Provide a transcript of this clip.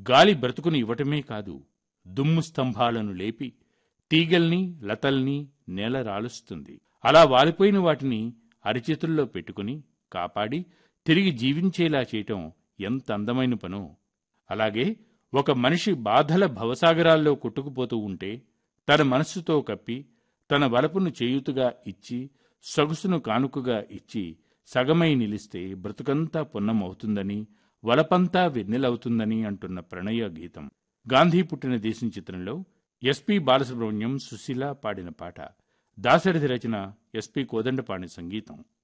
గాలి బ్రతుకును ఇవ్వటమే కాదు దుమ్ము స్తంభాలను లేపి తీగల్ని లతల్ని నేల రాలుస్తుంది అలా వాలిపోయిన వాటిని అరిచేతుల్లో పెట్టుకుని కాపాడి తిరిగి జీవించేలా చేయటం ఎంత అందమైన పనో అలాగే ఒక మనిషి బాధల భవసాగరాల్లో కొట్టుకుపోతూ ఉంటే తన మనస్సుతో కప్పి తన వలపును చేయుతుగా ఇచ్చి సొగసును కానుకగా ఇచ్చి సగమై నిలిస్తే బ్రతుకంతా పున్నమవుతుందని వలపంతా వెన్నెలవుతుందని అంటున్న ప్రణయ గీతం గాంధీ పుట్టిన దేశం చిత్రంలో ఎస్పి బాలసుబ్రహ్మణ్యం సుశీల పాడిన పాట దాశరథి రచన ఎస్పి కోదండపాణి సంగీతం